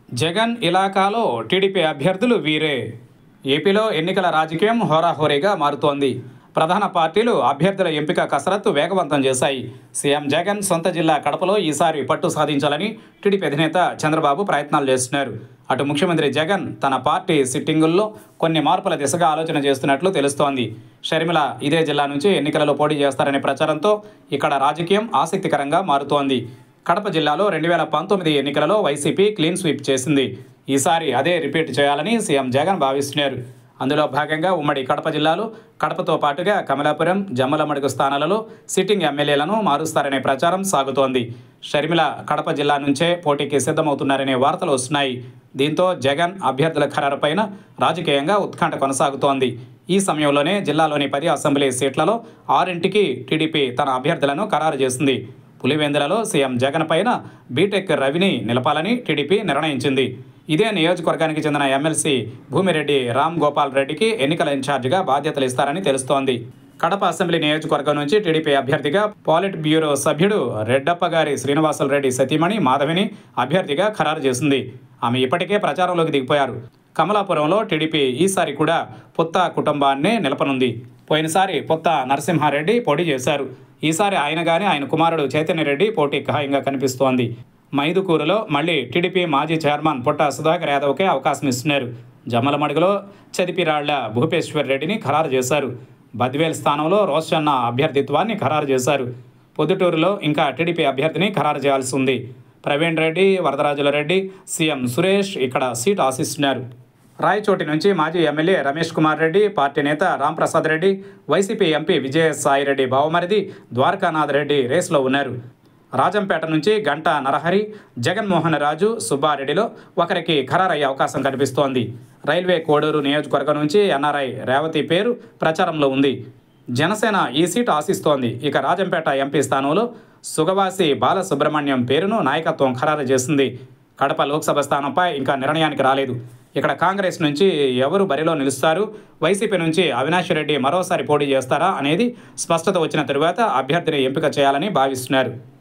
Jagan ఇలాకాలో TDP అభ్యర్థులు వీరే ఏపీలో ఎన్నికల రాజకీయం హోరాహోరీగా మారుతోంది ప్రధాన పార్టీలు అభ్యర్థుల ఎంపిక కసరత్తు వేగవంతం చేశాయి సీఎం జగన్ సొంత జిల్లా కడపలో ఈసారి పట్టు సాధించాలని టీడీపీ అధినేత చంద్రబాబు ప్రయత్నాలు చేస్తున్నారు అటు ముఖ్యమంత్రి జగన్ తన పార్టీ సిట్టింగుల్లో కొన్ని మార్పుల దిశగా ఆలోచన చేస్తున్నట్లు తెలుస్తోంది షర్మిల ఇదే జిల్లా నుంచి ఎన్నికలలో పోటీ చేస్తారనే ప్రచారంతో ఇక్కడ రాజకీయం ఆసక్తికరంగా మారుతోంది కడప జిల్లాలో రెండు వేల పంతొమ్మిది ఎన్నికలలో వైసీపీ క్లీన్ స్వీప్ చేసింది ఈసారి అదే రిపీట్ చేయాలని సీఎం జగన్ భావిస్తున్నారు అందులో భాగంగా ఉమ్మడి కడప జిల్లాలో కడపతో పాటుగా కమలాపురం జమ్మలమడుగు స్థానాలలో సిట్టింగ్ ఎమ్మెల్యేలను మారుస్తారనే ప్రచారం సాగుతోంది షర్మిల కడప జిల్లా నుంచే పోటీకి సిద్ధమవుతున్నారనే వార్తలు వస్తున్నాయి దీంతో జగన్ అభ్యర్థుల ఖరారుపైన రాజకీయంగా ఉత్కంఠ కొనసాగుతోంది ఈ సమయంలోనే జిల్లాలోని పది అసెంబ్లీ సీట్లలో ఆరింటికి టీడీపీ తన అభ్యర్థులను ఖరారు చేసింది పులివెందులలో సీఎం జగన్ పైన బీటెక్ రవిని నిలపాలని టీడీపీ నిర్ణయించింది ఇదే నియోజకవర్గానికి చెందిన ఎమ్మెల్సీ భూమిరెడ్డి రామ్ గోపాల్ రెడ్డికి ఎన్నికల ఇన్ఛార్జిగా బాధ్యతలు ఇస్తారని తెలుస్తోంది కడప అసెంబ్లీ నియోజకవర్గం నుంచి టీడీపీ అభ్యర్థిగా పాలిట్ బ్యూరో సభ్యుడు రెడ్డప్ప గారి శ్రీనివాసులు రెడ్డి సతీమణి మాధవిని అభ్యర్థిగా ఖరారు చేసింది ఆమె ఇప్పటికే ప్రచారంలోకి దిగిపోయారు కమలాపురంలో టీడీపీ ఈసారి కూడా పుత్త కుటుంబాన్నే నిలపనుంది పోయినసారి పుత్త నరసింహారెడ్డి పోటీ చేశారు ఈసారి ఆయన గాని ఆయన కుమారుడు చైతన్యరెడ్డి పోటీ ఖాయంగా కనిపిస్తోంది మైదుకూరులో మళ్ళీ టీడీపీ మాజీ చైర్మన్ పుట్ట సుధాకర్ యాదవ్కే అవకాశం ఇస్తున్నారు జమ్మలమడుగులో చదిపిరాళ్ల భూపేశ్వర్ రెడ్డిని ఖరారు చేశారు బద్వేల్ స్థానంలో రోషన్న అభ్యర్థిత్వాన్ని ఖరారు చేశారు పొద్దుటూరులో ఇంకా టీడీపీ అభ్యర్థిని ఖరారు చేయాల్సి ఉంది ప్రవీణ్ రెడ్డి వరదరాజుల రెడ్డి సీఎం సురేష్ ఇక్కడ సీటు ఆశిస్తున్నారు రాయచోటి నుంచి మాజీ ఎమ్మెల్యే రమేష్ కుమార్ రెడ్డి పార్టీ నేత రాంప్రసాద్ రెడ్డి వైసీపీ ఎంపీ విజయసాయి రెడ్డి బావమరిది ద్వారకానాథ్ రెడ్డి రేసులో ఉన్నారు రాజంపేట నుంచి గంటా నరహరి జగన్మోహన్ రాజు సుబ్బారెడ్డిలో ఒకరికి ఖరారయ్యే అవకాశం కనిపిస్తోంది రైల్వే కోడూరు నియోజకవర్గం నుంచి ఎన్ఆర్ఐ రేవతి పేరు ప్రచారంలో ఉంది జనసేన ఈ సీటు ఆశిస్తోంది ఇక రాజంపేట ఎంపీ స్థానంలో సుగవాసి బాలసుబ్రహ్మణ్యం పేరును నాయకత్వం ఖరారు చేసింది కడప లోక్సభ స్థానంపై ఇంకా నిర్ణయానికి రాలేదు ఇక్కడ కాంగ్రెస్ నుంచి ఎవరు బరిలో నిలుస్తారు వైసీపీ నుంచి అవినాష్ రెడ్డి మరోసారి పోటీ చేస్తారా అనేది స్పష్టత వచ్చిన తరువాత అభ్యర్థిని ఎంపిక చేయాలని భావిస్తున్నారు